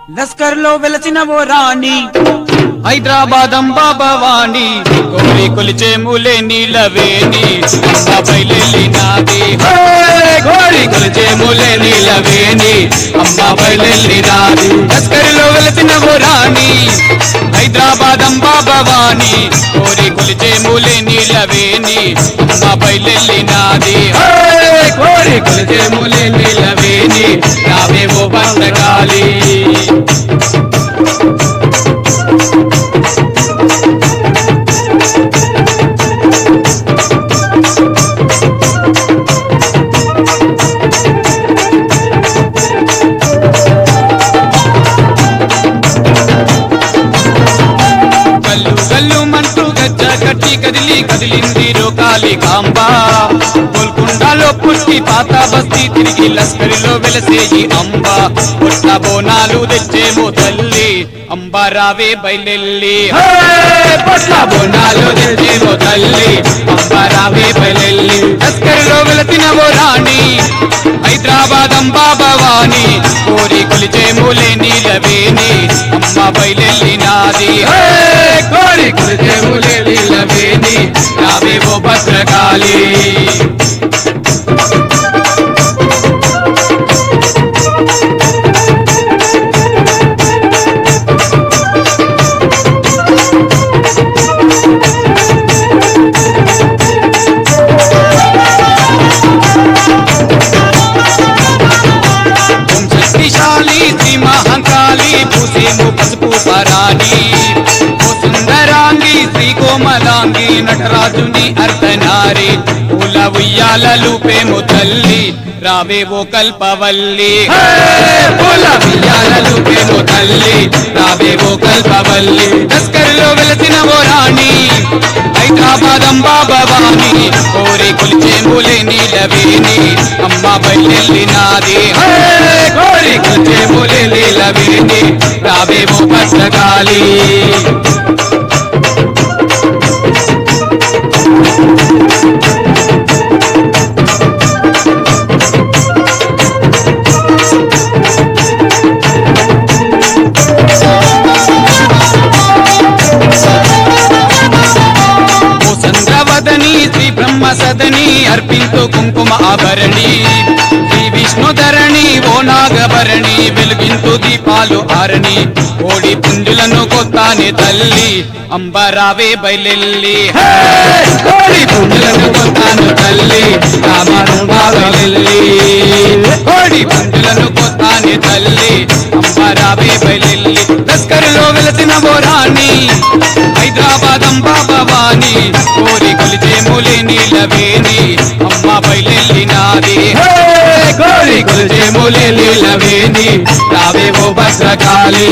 లస్కర్ లో వెలసిన ఓ రాణి హైదరాబాద్ అంబా భవాని కోరి కొలిచే మూలే నీలవేణి అంబా బయలెల్లినాది హే! కోరి కొలిచే మూలే నీలవేణి అంబా బయలెల్లినాది లస్కరిలో వెలసిన ఓ రాణి హైదరాబాద్ అంబా భవాని కోరి కొలిచే మూలే నీలవేణి అంబా బయలెల్లినాది హే! కోరి కొలిచే మూలే నీలవేణి రావేవో భద్రకాళి కల్లు కల్లు మంటూ గజ్జ కట్టి కదిలి కదిలింది రోకాలి కాంబ గోల్కొండలో పుట్టి పాత బస్తీ తిరిగి లస్కరిలో వెలసే ఈ అంబ పుట్ట బోనాలు తెచ్చేమో తల్లి అంబ రావే బయలెల్లి హే! పుట్ట బోనాలు తెచ్చేమో తల్లి అంబ రావే బయలెల్లి లస్కరిలో వెలసిన ఓ రాణి హైదరాబాద్ అంబా భవాని కోరి కొలిచే మూలే నీలవేణి అమ్మ బయలెల్లినాది హే! కోరి కొలిచే మూలే నీలవేణి రావేవో భద్రకాళి ఓం శక్తిశాలి శ్రీ మహంకాళి పూసేము పసుపు పరాణి ఓ సుందరాంగి శ్రీ కోమలాంగి నటరాజుని అర్ధనారి పూల ఉయ్యాలలు పేము తల్లి రావే ఓ కల్పవల్లి హే! పూల ఉయ్యాలలు పేము తల్లి రావే ఓ కల్పవల్లి తస్కరిలో వెలసిన ఓ రాణి హైదరాబాద్ అంబా భవాని కోరి కొలిచే మూలే నీలవేణి అమ్మ బయలెల్లినాది హే! కోరి కొలిచే మూలే నీలవేణి రావేమో భద్రకాళి ఓ చంద్రవదని శ్రీ బ్రహ్మ సదని అర్పింతు కుంకుమ ఆభరణి శ్రీ విష్ణుధరణి ఓ నాగభరణి వెలుగింతు దీపాలు ఆరణి కోడి పుంజులను కొత్తాని తల్లి అంబరావే బయలెల్లి హే! కోడి పుంజులను కొత్తాను తల్లి రామనుభావెల్లి కోడి పుంజులను కొత్తాని తల్లి అంబరావే బయలెల్లి లస్కరులో వెలసిన ఓ రాణి హైదరాబాద్ అంబా భవాని కోరి కొలిచే మూలే నీలవేణి అమ్మ బయలెల్లినాది హే! కోరి కొలిచే మూలే నీలవేణి రావేవో భద్రకాళి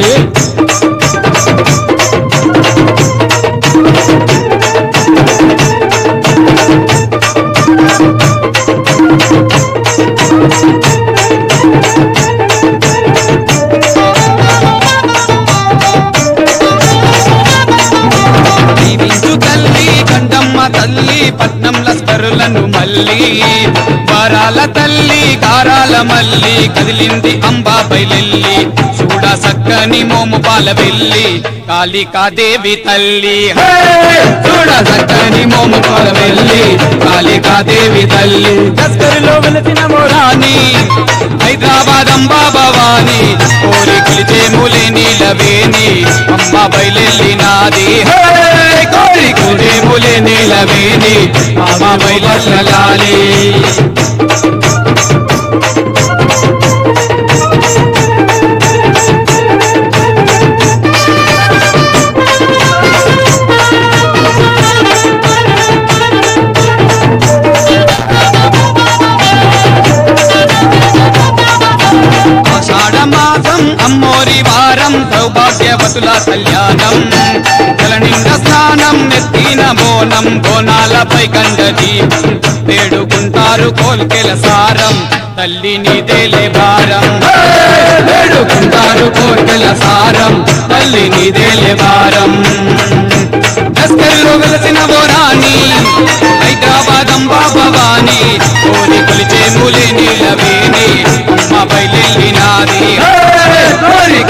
దీవించు తల్లి కండమ్మ తల్లి పట్నం లస్కరులను మల్లి వరాల తల్లి కారాల మల్లి కదిలింది అంబా బయలెల్లి చూడ సక్కని మోము పాల వెళ్ళి కాళికాదేవి తల్లి హే! చూడ సక్కని మోము పాల వెళ్ళి కాళికాదేవి తల్లి లస్కరులో వెలసిన మోరాని హైదరాబాద్ అంబా భవాని కోరి కొలిచే మూలే నీలవేణి అమ్మ బయలెల్లినాది హే! కోరి కొలిచే మూలే నీలవేణి అమ్మ బయలెల్లాలి ఆషాఢ మాసం అమ్మోరి వారం సౌభాగ్యవతుల కళ్యాణం జలనిండ స్నానం నెత్తిన బోనం బోనాలపై కండ దీపం వేడుకుంటారు కోల్కెల సారం తల్లిని దేలే భారం వేడుకుంటారు కోల్కెల సారం తల్లిని దేలే భారం దస్తరిలో వెలసిన ఓ రాణి హైదరాబాద్ అంబా భవాని కోరి కొలిచే మూలే నీలవేణి అమ్మ బయలెల్లినాది హే! కోరి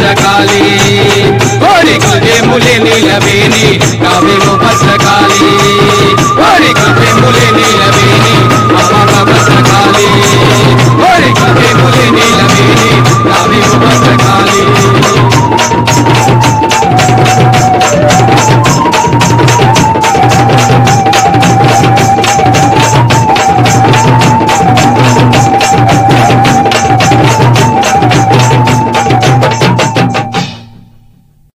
భద్రకాళి కోరికలే ములే నీలవేణి కావేమో భద్రకాళి కోరికలే ములే నీలవేణి అమ్మ భద్రకాళి కోరికలే ములే నీలవేణి కావేమో